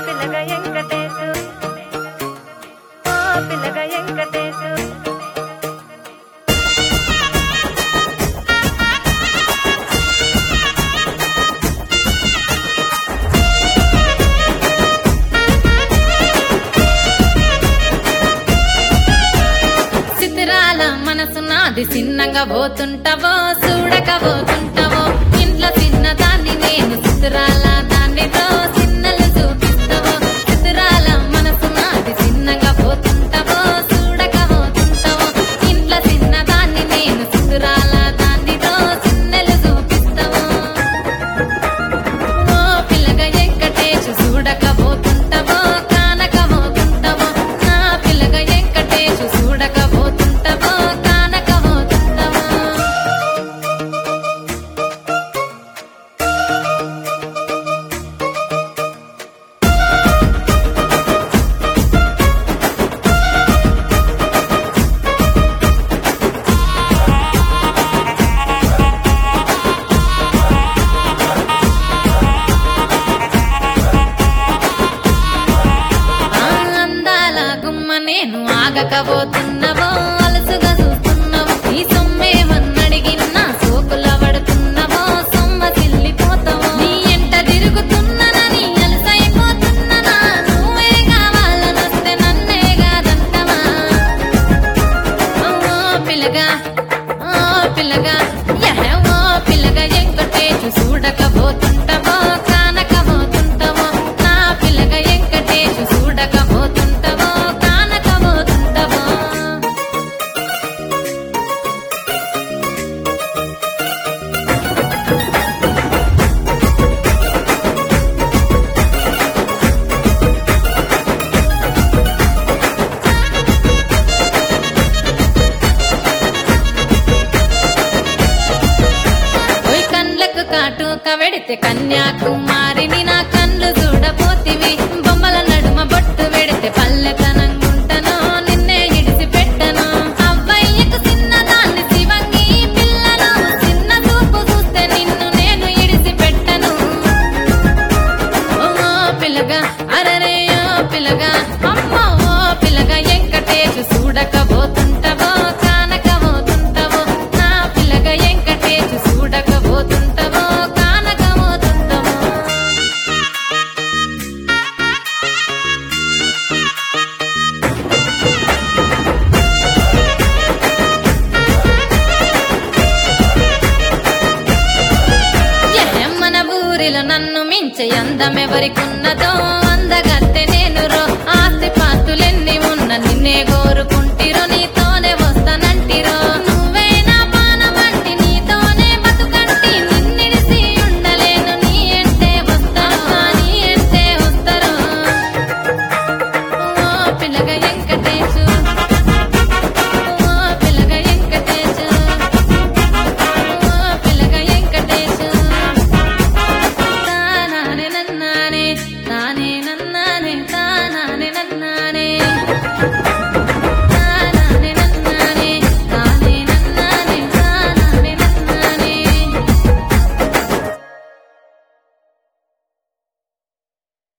పిల్లగ వెంకటేశు ఓ పిల్లగ వెంకటేశు చిత్రాల మనసు నాది చిన్నగా పోతుంటావో చూడక పోతుంటావో ఇంట్లో చిన్నదాన్ని నేను చిత్రాల దానితో చిన్నలు చూపిస్తావో చిత్రాల మనసు నాది చిన్నగా పోతుంటావో చూడక పోతుంటావో ఇంట్లో చిన్నదాన్ని నేను చిత్రాల దానితో చిన్నలు చూపిస్తావో ఓ పిల్లగా వెంకటేశు చూడకపోతుంటావో కానకపోతుంటావో నా పిల్లగా వెంకటేశు చూడకపోతుంటావో కానకపోతుంటావో ఆ అందాల గుమ్మ నేను ఆగకపోతున్నవో అలసుగా చూస్తున్నవో ఈ సొమ్మేమన్నడిగినా సోకుల పడుతున్నవో సొమ్మ సిల్లిపోతావో నీ ఎంట తిరుగుతున్ననని అలసైపోతున్ననా నువ్వే కావాలనొస్తే నన్నే కాదంటవా ఓ పిల్లగా ఓ పిల్లగా యహ ఓ పిల్లగా ఎంకటేశు చూడకపోతుంటావో కానకపోతుంటావో నా పిల్లగా ఎంకటేశు చూడకపోతుంటావో కానకపోతుంటావో ఓయ్ కండ్లకు కాటుక వెడితే కన్యాకుమారిని నా కళ్ళు చూడపోతివి బొమ్మల నడుమ బొట్టు వెడితే పల్లెతనంగుంటను నిన్నే ఇడిసి పెట్టను అవ్వయ్యకు చిన్నదాన్ని శివంగి పిల్లను చిన్న చూపు చూస్తే నిన్ను నేను ఇడిసి పెట్టను ఓ పిల్లగా అరరే ఓ పిల్లగా అమ్మో ఓ పిల్లగా వెంకటేశు చూడకపోతుంటావో కానకపోతుంటావో నా పిల్లగా వెంకటేశు చూడకపోతుంటావో కానకపోతుంటావో ఎహె, మన ఊరిలో నన్ను మించే అందమెవరికున్నదో అందగత్తె నేను రో ఆస్తి పాస్తులెన్ని